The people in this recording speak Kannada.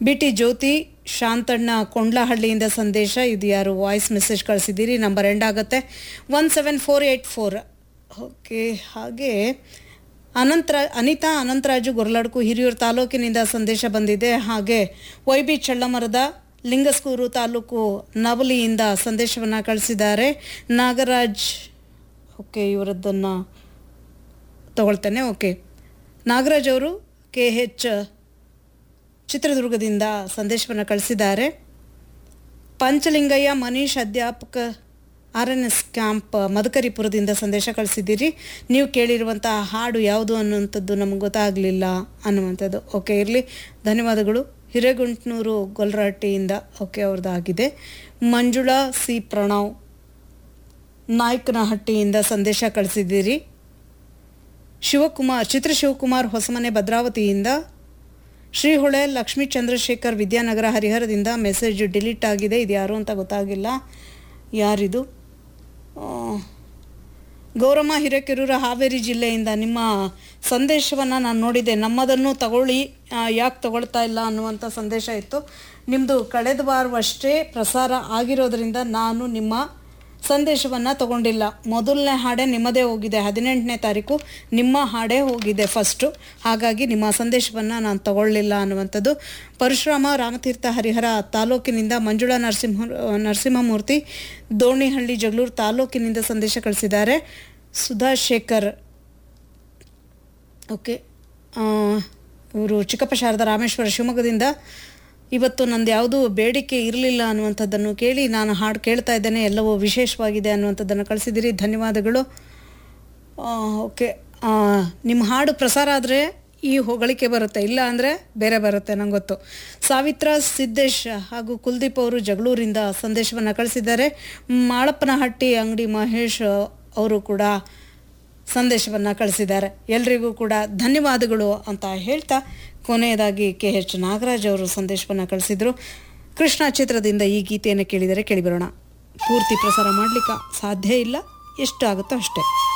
ಬಿ ಟಿ ಜ್ಯೋತಿ ಶಾಂತಣ್ಣ ಕೊಂಡ್ಲಹಳ್ಳಿಯಿಂದ ಸಂದೇಶ ಇದು ಯಾರು ವಾಯ್ಸ್ ಮೆಸೇಜ್ ಕಳಿಸಿದ್ದೀರಿ ನಂಬರ್ ಎಂಡ್ ಆಗುತ್ತೆ one seven four eight four okay ಹಾಗೆ ಅನಂತರ ಅನಿತಾ ಅನಂತರಾಜು ಗೊರ್ಲಡ್ಕು ಹಿರಿಯೂರು ತಾಲೂಕಿನಿಂದ ಸಂದೇಶ ಬಂದಿದೆ ಹಾಗೆ ವೈ ಬಿ ಚಳ್ಳಮರದ ಲಿಂಗಸ್ಕೂರು ತಾಲೂಕು ನವಲಿಯಿಂದ ಸಂದೇಶವನ್ನು ಕಳಿಸಿದ್ದಾರೆ ನಾಗರಾಜ್ ಓಕೆ ಇವರದ್ದನ್ನು ತಗೊಳ್ತೇನೆ ಓಕೆ ನಾಗರಾಜ್ ಅವರು ಕೆ ಎಚ್ ಚಿತ್ರದುರ್ಗದಿಂದ ಸಂದೇಶವನ್ನು ಕಳಿಸಿದ್ದಾರೆ ಪಂಚಲಿಂಗಯ್ಯ ಮನೀಶ್ ಅಧ್ಯಾಪಕ ಆರ್ ಎನ್ ಎಸ್ ಕ್ಯಾಂಪ್ ಮದಕರಿಪುರದಿಂದ ಸಂದೇಶ ಕಳಿಸಿದ್ದೀರಿ ನೀವು ಕೇಳಿರುವಂತಹ ಹಾಡು ಯಾವುದು ಅನ್ನುವಂಥದ್ದು ನಮಗೆ ಗೊತ್ತಾಗಲಿಲ್ಲ ಅನ್ನುವಂಥದ್ದು ಓಕೆ ಇರಲಿ ಧನ್ಯವಾದಗಳು ಹಿರೇಗುಂಟ್ನೂರು ಗೊಲ್ರಹಟ್ಟಿಯಿಂದ ಓಕೆ ಅವ್ರದ್ದಾಗಿದೆ ಮಂಜುಳಾ ಸಿ ಪ್ರಣವ್ ನಾಯಕನಹಟ್ಟಿಯಿಂದ ಸಂದೇಶ ಕಳಿಸಿದ್ದೀರಿ ಶಿವಕುಮಾರ್ ಚಿತ್ರ ಶಿವಕುಮಾರ್ ಹೊಸಮನೆ ಭದ್ರಾವತಿಯಿಂದ ಶ್ರೀಹೊಳೆ ಲಕ್ಷ್ಮೀ ಚಂದ್ರಶೇಖರ್ ವಿದ್ಯಾನಗರ ಹರಿಹರದಿಂದ ಮೆಸೇಜ್ ಡಿಲೀಟ್ ಆಗಿದೆ ಇದು ಯಾರು ಅಂತ ಗೊತ್ತಾಗಿಲ್ಲ ಯಾರಿದು ಆ, ಗೌರಮ್ಮ ಹಿರೇಕೆರೂರ ಹಾವೇರಿ ಜಿಲ್ಲೆಯಿಂದ ನಿಮ್ಮ ಸಂದೇಶವನ್ನು ನಾನು ನೋಡಿದೆ ನಮ್ಮದನ್ನು ತಗೊಳ್ಳಿ ಯಾಕೆ ತಗೊಳ್ತಾ ಇಲ್ಲ ಅನ್ನುವಂಥ ಸಂದೇಶ ಇತ್ತು ನಿಮ್ಮದು ಕಳೆದ ವಾರವಷ್ಟೇ ಪ್ರಸಾರ ಆಗಿರೋದ್ರಿಂದ ನಾನು ನಿಮ್ಮ ಸಂದೇಶವನ್ನು ತಗೊಂಡಿಲ್ಲ ಮೊದಲನೇ ಹಾಡೇ ನಿಮ್ಮದೇ ಹೋಗಿದೆ ಹದಿನೆಂಟನೇ ತಾರೀಕು ನಿಮ್ಮ ಹಾಡೇ ಹೋಗಿದೆ ಫಸ್ಟು ಹಾಗಾಗಿ ನಿಮ್ಮ ಸಂದೇಶವನ್ನು ನಾನು ತಗೊಳ್ಳಿಲ್ಲ ಅನ್ನುವಂಥದ್ದು ಪರಶುರಾಮ ರಾಮತೀರ್ಥ ಹರಿಹರ ತಾಲೂಕಿನಿಂದ ಮಂಜುಳಾ ನರಸಿಂಹ ನರಸಿಂಹಮೂರ್ತಿ ದೋಣಿಹಳ್ಳಿ ಜಗಳೂರು ತಾಲೂಕಿನಿಂದ ಸಂದೇಶ ಕಳಿಸಿದ್ದಾರೆ ಸುಧಾಶೇಖರ್ ಓಕೆ ಇವರು ಚಿಕ್ಕಪ್ಪ ಶಾರದಾ ರಾಮೇಶ್ವರ ಶಿವಮೊಗ್ಗದಿಂದ ಇವತ್ತು ನಂದು ಯಾವುದೂ ಬೇಡಿಕೆ ಇರಲಿಲ್ಲ ಅನ್ನುವಂಥದ್ದನ್ನು ಕೇಳಿ ನಾನು ಹಾಡು ಕೇಳ್ತಾ ಇದ್ದೇನೆ ಎಲ್ಲವೂ ವಿಶೇಷವಾಗಿದೆ ಅನ್ನುವಂಥದ್ದನ್ನು ಕಳಿಸಿದ್ದೀರಿ ಧನ್ಯವಾದಗಳು ಆ, ಓಕೆ ಆ, ನಿಮ್ಮ ಹಾಡು ಪ್ರಸಾರ ಆದರೆ ಈ ಹೊಗಳಿಕೆ ಬರುತ್ತೆ ಇಲ್ಲ ಅಂದರೆ ಬೇರೆ ಬರುತ್ತೆ ನಂಗೆ ಗೊತ್ತು ಸಾವಿತ್ರ ಸಿದ್ದೇಶ್ ಹಾಗೂ ಕುಲ್ದೀಪ್ ಅವರು ಜಗಳೂರಿಂದ ಸಂದೇಶವನ್ನು ಕಳಿಸಿದ್ದಾರೆ ಮಾಳಪ್ಪನಹಟ್ಟಿ ಅಂಗಡಿ ಮಹೇಶ್ ಅವರು ಕೂಡ ಸಂದೇಶವನ್ನು ಕಳಿಸಿದ್ದಾರೆ ಎಲ್ರಿಗೂ ಕೂಡ ಧನ್ಯವಾದಗಳು ಅಂತ ಹೇಳ್ತಾ ಕೊನೆಯದಾಗಿ ಕೆ ಎಚ್ ನಾಗರಾಜ್ ಅವರು ಸಂದೇಶವನ್ನು ಕಳಿಸಿದರು ಕೃಷ್ಣ ಚಿತ್ರದಿಂದ ಈ ಗೀತೆಯನ್ನು ಕೇಳಿದರೆ ಕೇಳಿಬರೋಣ ಪೂರ್ತಿ ಪ್ರಸಾರ ಮಾಡಲಿಕ್ಕೆ ಸಾಧ್ಯ ಇಲ್ಲ ಎಷ್ಟು ಆಗುತ್ತೋ ಅಷ್ಟೇ